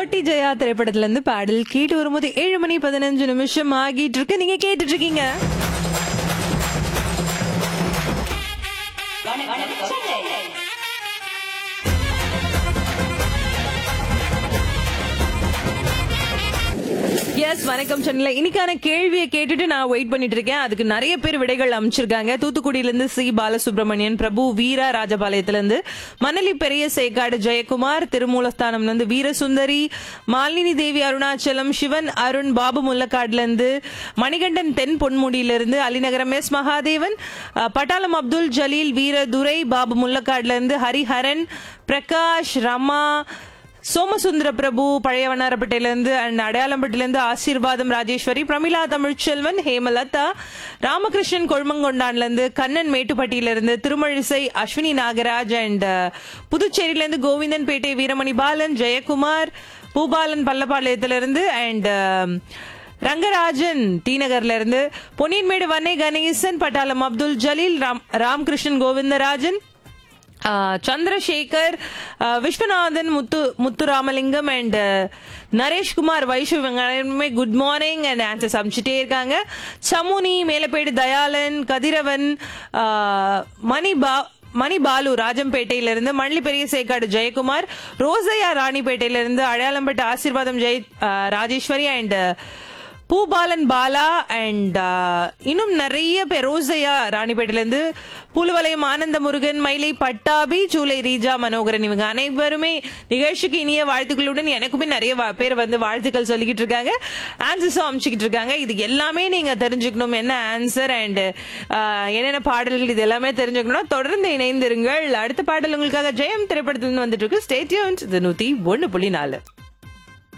பாட்டி ஜெயா திரைப்படத்துல இருந்து பாடல் கேட்டு வரும்போது ஏழு மணி பதினஞ்சு நிமிஷம் ஆகிட்டு இருக்கு நீங்க கேட்டுட்டு இருக்கீங்க எஸ் வணக்கம் சென்னையில இன்னைக்கான கேள்வியை கேட்டுட்டு நான் வெயிட் பண்ணிட்டு இருக்கேன் அதுக்கு நிறைய பேர் விடைகள் அமைச்சிருக்காங்க தூத்துக்குடியில இருந்து சி பாலசுப்ரமணியன் பிரபு வீரா ராஜபாளையத்துல இருந்து மணலி பெரிய சேக்காடு ஜெயக்குமார் திருமூலஸ்தானம்ல இருந்து வீரசுந்தரி மாலினி தேவி அருணாச்சலம் சிவன் அருண் பாபு முல்லக்காடுல இருந்து மணிகண்டன் தென் பொன்முடியில இருந்து அலிநகரம் எஸ் மகாதேவன் அஹ், பட்டாளம் அப்துல் ஜலீல் வீரதுரை பாபு முல்லக்காடுல இருந்து ஹரிஹரன் பிரகாஷ் ரமா சோமசுந்தர பிரபு பழைய வண்ணாரப்பேட்டையிலேருந்து அண்ட் அடையாளம்பட்டிலேருந்து ஆசீர்வாதம் ராஜேஸ்வரி பிரமிளா தமிழ்ச்செல்வன் ஹேமலதா ராமகிருஷ்ணன் கொழுமங்கொண்டான்லேருந்து கண்ணன் மேட்டுப்பட்டியிலேருந்து திருமழிசை அஸ்வினி நாகராஜ் அண்ட் புதுச்சேரியிலேருந்து கோவிந்தன் பேட்டை வீரமணி பாலன் ஜெயக்குமார் பூபாலன் பல்லப்பாளையத்திலிருந்து அண்ட் ரங்கராஜன் டி நகர்ல இருந்து Ponniyanmedu Vannai Ganesan Pattalam Abdul Jaleel Ram Ramkrishnan Govindarajan ah Chandrasekar ah Viswanathan Muthu Muthuramalingam and Nareshkumar Vaishu இவங்க எல்லாருமே குட் மார்னிங் அண்ட் ஆன்சர்ஸ் அமைச்சிட்டே இருக்காங்க சமுனி மேலப்பேடு தயாளன் கதிரவன் ஆஹ் மணி பா மணி பாலு ராஜம்பேட்டையில இருந்து மணலி பெரிய சேக்காடு ஜெயக்குமார் ரோசையா ராணிப்பேட்டையில இருந்து Adaiyalampattu Aseervatham Jai ah Rajeswari and Boopalan Bala and இன்னும் நிறைய பேர் ரோசையா ராணிப்பேட்டையில இருந்து புலுவலயம் ஆனந்த முருகன் மயிலை பட்டாபி சூலை ரீஜா மனோகரன் இவங்க அனைவருமே நிகழ்ச்சிக்கு இனிய வாழ்த்துக்களுடன் எனக்குமே நிறைய வா- பேர் வந்து வாழ்த்துக்கள் சொல்லிக்கிட்டு இருக்காங்க ஆன்சர்ஸும் அமைச்சுக்கிட்டு இருக்காங்க இது எல்லாமே நீங்க தெரிஞ்சுக்கணும் என்ன ஆன்சர் அண்ட் என்னென்ன பாடல்கள் இது எல்லாமே தெரிஞ்சுக்கணும்னா தொடர்ந்து இணைந்திருங்கள் அடுத்த பாடல் உங்களுக்காக ஜெயம் திரைப்படத்துல இருந்து வந்துட்டு இருக்கு ஸ்டேட்யூன் இது நூத்தி ஒன்னு புள்ளி நாலு